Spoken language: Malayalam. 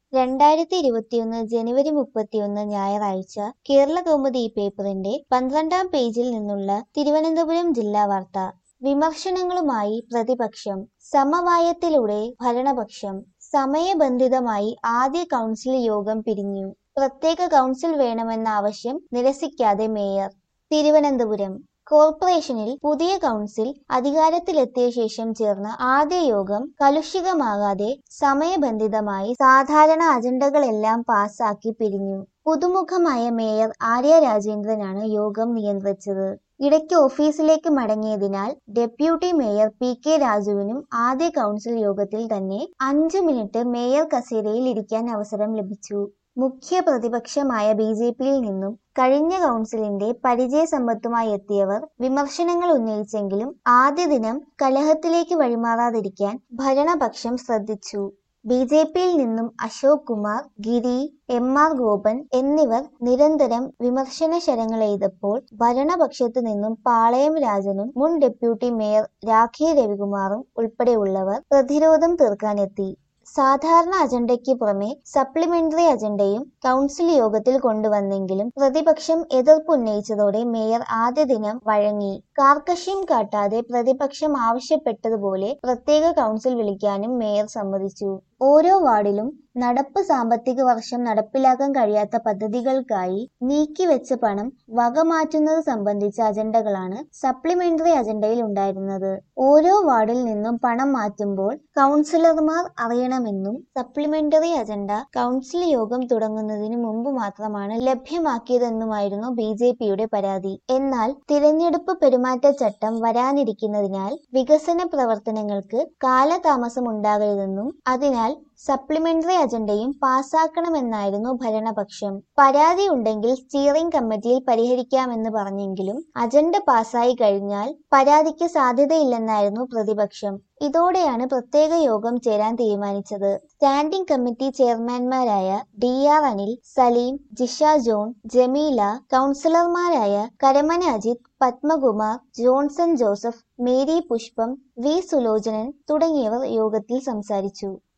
രണ്ടായിരത്തി ഇരുപത്തിയൊന്ന് ജനുവരി മുപ്പത്തിയൊന്ന് ഞായറാഴ്ച കേരളകൗമുദി ഈ പേപ്പറിന്റെ പന്ത്രണ്ടാം പേജിൽ നിന്നുള്ള തിരുവനന്തപുരം ജില്ലാ വാർത്ത വിമർശനങ്ങളുമായി പ്രതിപക്ഷം സമവായത്തിലൂടെ ഭരണപക്ഷം സമയബന്ധിതമായി ആദ്യ കൗൺസിൽ യോഗം പിരിഞ്ഞു പ്രത്യേക കൗൺസിൽ വേണമെന്ന ആവശ്യം നിരസിക്കാതെ മേയർ തിരുവനന്തപുരം കോർപ്പറേഷനിൽ പുതിയ കൗൺസിൽ അധികാരത്തിലെത്തിയ ശേഷം ചേർന്ന ആദ്യ യോഗം കലുഷിതമാകാതെ സമയബന്ധിതമായി സാധാരണ അജണ്ടകളെല്ലാം പാസാക്കി പിരിഞ്ഞു പുതുമുഖമായ മേയർ ആര്യ രാജേന്ദ്രനാണ് യോഗം നിയന്ത്രിച്ചത് ഇടയ്ക്ക് ഓഫീസിലേക്ക് മടങ്ങിയതിനാൽ ഡെപ്യൂട്ടി മേയർ പി കെ രാജുവിനും ആദ്യ കൗൺസിൽ യോഗത്തിൽ തന്നെ അഞ്ചു മിനിറ്റ് മേയർ കസേരയിൽ ഇരിക്കാൻ അവസരം ലഭിച്ചു മുഖ്യ പ്രതിപക്ഷമായ ബി ജെ പിയിൽ നിന്നും കഴിഞ്ഞ കൗൺസിലിന്റെ പരിചയസമ്പത്തുമായി എത്തിയവർ വിമർശനങ്ങൾ ഉന്നയിച്ചെങ്കിലും ആദ്യ ദിനം കലഹത്തിലേക്ക് വഴിമാറാതിരിക്കാൻ ഭരണപക്ഷം ശ്രദ്ധിച്ചു ബി ജെ പിയിൽ നിന്നും അശോക് കുമാർ ഗിരി എം ആർ ഗോപൻ എന്നിവർ നിരന്തരം വിമർശന ശരങ്ങളെയ്തപ്പോൾ ഭരണപക്ഷത്തു നിന്നും പാളയം രാജനും മുൻ ഡെപ്യൂട്ടി മേയർ രാഖി രവികുമാറും ഉൾപ്പെടെയുള്ളവർ പ്രതിരോധം തീർക്കാനെത്തി സാധാരണ അജണ്ടയ്ക്ക് പുറമെ സപ്ലിമെന്ററി അജണ്ടയും കൗൺസിൽ യോഗത്തിൽ കൊണ്ടുവന്നെങ്കിലും പ്രതിപക്ഷം എതിർപ്പുന്നയിച്ചതോടെ മേയർ ആദ്യ ദിനം വഴങ്ങി കാർക്കശ്യം കാട്ടാതെ പ്രതിപക്ഷം ആവശ്യപ്പെട്ടതുപോലെ പ്രത്യേക കൗൺസിൽ വിളിക്കാനും മേയർ സമ്മതിച്ചു ഓരോ വാർഡിലും നടപ്പ് സാമ്പത്തിക വർഷം നടപ്പിലാക്കാൻ കഴിയാത്ത പദ്ധതികൾക്കായി നീക്കിവെച്ച പണം വകമാറ്റുന്നത് സംബന്ധിച്ച അജണ്ടകളാണ് സപ്ലിമെന്ററി അജണ്ടയിൽ ഉണ്ടായിരുന്നത് ഓരോ വാർഡിൽ നിന്നും പണം മാറ്റുമ്പോൾ കൗൺസിലർമാർ അറിയണമെന്നും സപ്ലിമെന്ററി അജണ്ട കൗൺസിൽ യോഗം തുടങ്ങുന്നതിന് മുമ്പ് മാത്രമാണ് ലഭ്യമാക്കിയതെന്നുമായിരുന്നു ബി ജെ പിയുടെ പരാതി എന്നാൽ തിരഞ്ഞെടുപ്പ് പെരുമാറ്റച്ചട്ടം വരാനിരിക്കുന്നതിനാൽ വികസന പ്രവർത്തനങ്ങൾക്ക് കാലതാമസം ഉണ്ടാകരുതെന്നും അതിനാൽ സപ്ലിമെന്ററി അജണ്ടയും പാസാക്കണമെന്നായിരുന്നു ഭരണപക്ഷം പരാതി ഉണ്ടെങ്കിൽ സ്റ്റിയറിംഗ് കമ്മിറ്റിയിൽ പരിഹരിക്കാമെന്ന് പറഞ്ഞെങ്കിലും അജണ്ട പാസായി കഴിഞ്ഞാൽ പരാതിക്ക് സാധ്യതയില്ലെന്നായിരുന്നു പ്രതിപക്ഷം ഇതോടെയാണ് പ്രത്യേക യോഗം ചേരാൻ തീരുമാനിച്ചത് സ്റ്റാൻഡിംഗ് കമ്മിറ്റി ചെയർമാൻമാരായ D R Anil Saleem Jisha John Jameela കൗൺസിലർമാരായ Karamana Ajith Padmakumar Johnson Joseph Mary Pushpam V Sulochanan തുടങ്ങിയവർ യോഗത്തിൽ സംസാരിച്ചു